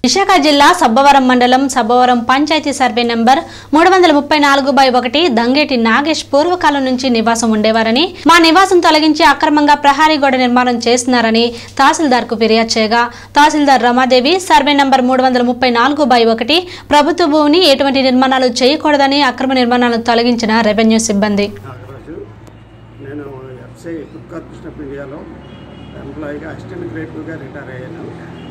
విశాఖ జిల్లా సబ్బవరం మండలం Sabbavaram panchayat survey number మూడు వందల ముప్పై నాలుగు బై ఒకటి దంగేటి నాగేష్ పూర్వకాలం నుంచి నివాసం ఉండేవారని మా నివాసం తొలగించి అక్రమంగా ప్రహారీ గోడ నిర్మాణం చేస్తున్నారని తహసీల్దార్కు ఫిర్యాదు చేయగా తహసీల్దార్ రమాదేవి సర్వే నెంబర్ మూడు వందల ముప్పై నాలుగు బై ఒకటి ప్రభుత్వ భూమిని ఎటువంటి నిర్మాణాలు చేయకూడదని అక్రమ నిర్మాణాలను తొలగించిన రెవెన్యూ సిబ్బంది నాగరాజు నేను ఎఫ్సీ ఫుడ్ కార్పొరేషన్ ఆఫ్ ఇండియాలో ఎంప్లాయీగా అసిస్టెంట్ గ్రేడ్గా రిటైర్ అయ్యాను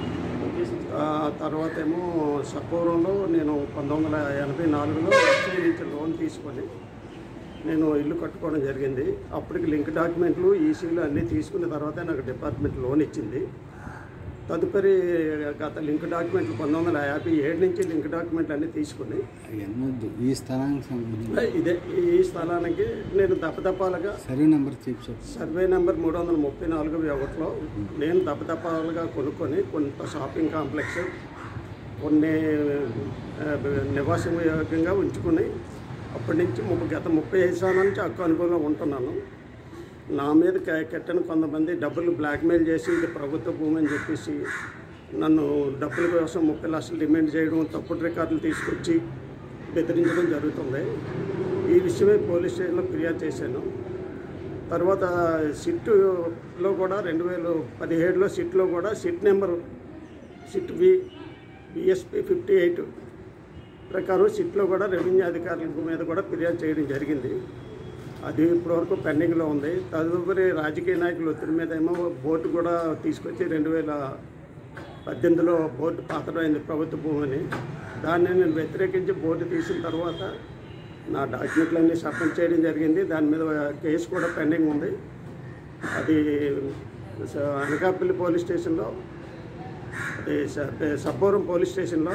ఆ తర్వాత ఏమో సపూరంలో నేను పంతొమ్మిది వందల ఎనభై నాలుగులో ఎఫ్సీ నుంచి లోన్ తీసుకొని నేను ఇల్లు కట్టుకోవడం జరిగింది అప్పటికి లింక్ డాక్యుమెంట్లు ఈసీలు అన్నీ తీసుకున్న తర్వాత నాకు డిపార్ట్మెంట్ లోన్ ఇచ్చింది తదుపరి గత లింక్ డాక్యుమెంట్లు పంతొమ్మిది వందల యాభై ఏడు నుంచి లింక్ డాక్యుమెంట్లు అన్నీ తీసుకుని ఎన్నొద్దు ఈ స్థలానికి సంబంధించి ఇదే ఈ స్థలానికి నేను దప్పదప్పాలుగా సరే నెంబర్ చెప్పు చెప్పు సర్వే నెంబర్ మూడు వందల ముప్పై నాలుగు ఒకటిలో నేను దప్పదప్పాలుగా కొనుక్కొని కొంత షాపింగ్ కాంప్లెక్స్ కొన్ని ఆ, నివాసం యోగ్యంగా ఉంచుకుని అప్పటి నుంచి ముప్పై గత ముప్పై ఐదు సంవత్సరాల నుంచి అక్కు అనుభవంలో ఉంటున్నాను నా మీద క- కట్టిన కొంతమంది డబ్బులు బ్లాక్మెయిల్ చేసి ఇది ప్రభుత్వ భూమి అని చెప్పేసి నన్ను డబ్బుల కోసం ముప్పై లక్షలు డిమాండ్ చేయడం తప్పుడు రికార్డులు తీసుకొచ్చి బెదిరించడం జరుగుతుంది ఈ విషయమే పోలీస్ స్టేషన్లో ఫిర్యాదు చేశాను తర్వాత సిట్టులో కూడా రెండు వేల పదిహేడులో సిట్లో కూడా SIT number SIT V BSP fifty eight ప్రకారం సిట్లో కూడా రెవెన్యూ అధికారుల మీద కూడా ఫిర్యాదు చేయడం జరిగింది అది ఇప్పటివరకు పెండింగ్లో ఉంది తదుపరి రాజకీయ నాయకుల ఒత్తిడి మీద ఏమో బోర్డు కూడా తీసుకొచ్చి రెండు వేల పద్దెనిమిదిలో బోర్డు పాతడమైంది ప్రభుత్వ భూమిని దాన్ని నేను వ్యతిరేకించి బోర్డు తీసిన తర్వాత నా డాక్యుమెంట్లన్నీ సబ్మిట్ చేయడం జరిగింది దాని మీద కేసు కూడా పెండింగ్ ఉంది అది స- అనకాపల్లి పోలీస్ స్టేషన్లో అది స- సబ్బవరం పోలీస్ స్టేషన్లో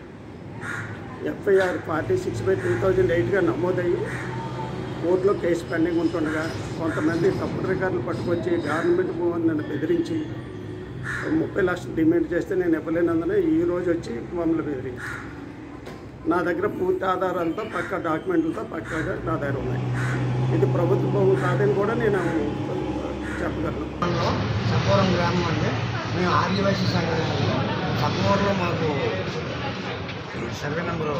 FIR forty six by two thousand ఎయిట్గా నమోదయ్యి కోర్టులో కేసు పెండింగ్ ఉంటుండగా కొంతమంది తప్పుడు రికార్డులు పట్టుకొచ్చి గవర్నమెంట్ భూమిని నన్ను బెదిరించి ముప్పై లక్షలు డిమాండ్ చేస్తే నేను ఇవ్వలేనందున ఈ రోజు వచ్చి మమ్మల్ని బెదిరించి నా దగ్గర పూర్తి ఆధారాలతో పక్క డాక్యుమెంట్లతో పక్కగా నా దగ్గర ఉన్నాయి ఇది ప్రభుత్వ భూమి కాదని కూడా నేను చెప్పగలను గ్రామంలో సపోరం గ్రామం అండి మేము ఆర్యవైశ్య సంఘం సపోర్లో మాకు సర్వే నెంబరు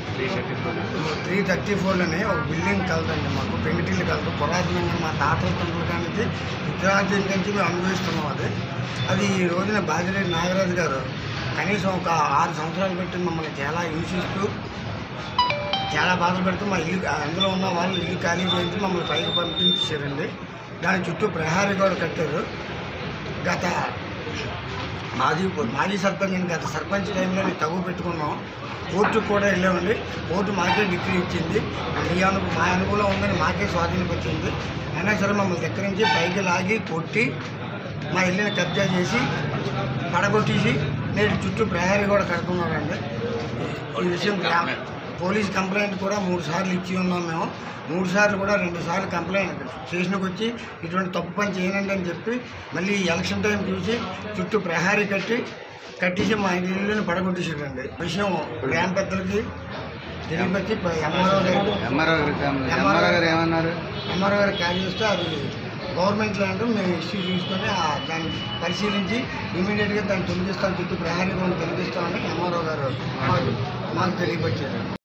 త్రీ థర్టీ ఫోర్లోనే ఒక బిల్డింగ్ కలదండి మాకు పెంగిటిల్లు కలదు పురాతనంగా మా తాతల తండ్రుల కానీ ఉత్తరాది నుంచి మేము అనుభవిస్తున్నాం అది అది ఈ రోజున బాజిరెడ్డి నాగరాజు గారు కనీసం ఒక ఆరు సంవత్సరాలు పెట్టి మమ్మల్ని చాలా హింసిస్తూ చాలా బాధలు పెడుతూ మా ఇల్లు అందులో ఉన్న వాళ్ళు ఇల్లు ఖాళీ చేయించి మమ్మల్ని పైకి పంపించారండి దాని చుట్టూ ప్రహారీ కూడా కట్టారు గత మాజీ మాజీ సర్పంచ్ నేను గత సర్పంచ్ టైంలో నేను తగు పెట్టుకున్నాం కోర్టుకు కూడా వెళ్ళామండి కోర్టు మాకే డిగ్రీ ఇచ్చింది మీ అను మా అనుకూలం ఉందని మాకే స్వాధీనం వచ్చింది అయినా సరే మమ్మల్ని దగ్గర నుంచి పైకి లాగి కొట్టి మా ఇల్లుని కబ్జా చేసి పడగొట్టేసి నేడు చుట్టూ ప్రహారీ కూడా కడుతున్నారండి ఈ విషయం గ్రామ పోలీస్ కంప్లైంట్ కూడా మూడు సార్లు ఇచ్చి ఉన్నాం మేము మూడు సార్లు కూడా రెండు సార్లు కంప్లైంట్ స్టేషన్కి వచ్చి ఇటువంటి తప్పు పని చేయనండి అని చెప్పి మళ్ళీ ఎలక్షన్ టైం చూసి చుట్టూ ప్రహారీ కట్టి కట్టేసి మా ఇల్లుని పడగొట్టేసాడండి విషయం గ్రామ పెద్దలకి తెలియపచ్చి ఎంఆర్ఓ గారు ఎంఆర్ఓ గారు ఎంఆర్ఓ గారు ఏమన్నారు ఎంఆర్ఓ గారు క్యారీ చేస్తే అది గవర్నమెంట్ ల్యాండ్ మేము ఇష్యూ చూసుకొని ఆ దాన్ని పరిశీలించి ఇమీడియట్గా దాన్ని తొలగిస్తాం చుట్టూ ప్రహారీ కూడా తొలగిస్తామని ఎంఆర్ఓ గారు మాకు మాకు తెలియపరిచారు